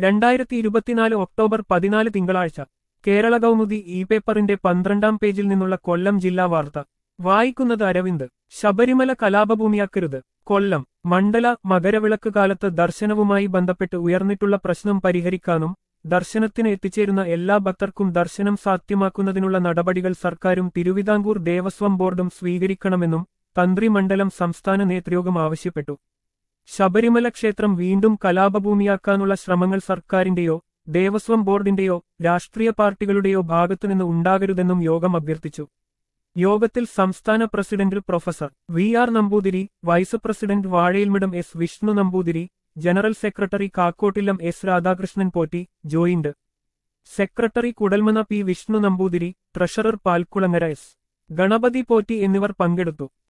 രണ്ടായിരത്തി ഇരുപത്തിനാല് ഒക്ടോബർ പതിനാല് തിങ്കളാഴ്ച കേരള കൗമുദി ഇ പേപ്പറിന്റെ പന്ത്രണ്ടാം പേജിൽ നിന്നുള്ള കൊല്ലം ജില്ലാ വാർത്ത വായിക്കുന്നത് അരവിന്ദ് ശബരിമല കലാപഭൂമിയാക്കരുത് കൊല്ലം മണ്ഡല മകരവിളക്ക് കാലത്ത് ദർശനവുമായി ബന്ധപ്പെട്ട് ഉയർന്നിട്ടുള്ള പ്രശ്നം പരിഹരിക്കാനും ദർശനത്തിന് എത്തിച്ചേരുന്ന എല്ലാ ഭക്തർക്കും ദർശനം സാധ്യമാക്കുന്നതിനുള്ള നടപടികൾ സർക്കാരും തിരുവിതാംകൂർ ദേവസ്വം ബോർഡും സ്വീകരിക്കണമെന്നും തന്ത്രിമണ്ഡലം സംസ്ഥാന നേതൃയോഗം ആവശ്യപ്പെട്ടു ശബരിമല ക്ഷേത്രം വീണ്ടും കലാപഭൂമിയാക്കാനുള്ള ശ്രമങ്ങൾ സർക്കാരിന്റെയോ ദേവസ്വം ബോർഡിന്റെയോ രാഷ്ട്രീയ പാർട്ടികളുടെയോ ഭാഗത്തുനിന്ന് ഉണ്ടാകരുതെന്നും യോഗം അഭ്യർത്ഥിച്ചു യോഗത്തിൽ സംസ്ഥാന president professor V R Namboothiri vice president Vazhayilmidam S Vishnu Namboothiri general secretary Kakkottillam S Radhakrishnan Potti joint secretary Kudalmana P Vishnu Namboothiri treasurer Palkulangara S Ganapathi Potti എന്നിവർ പങ്കെടുത്തു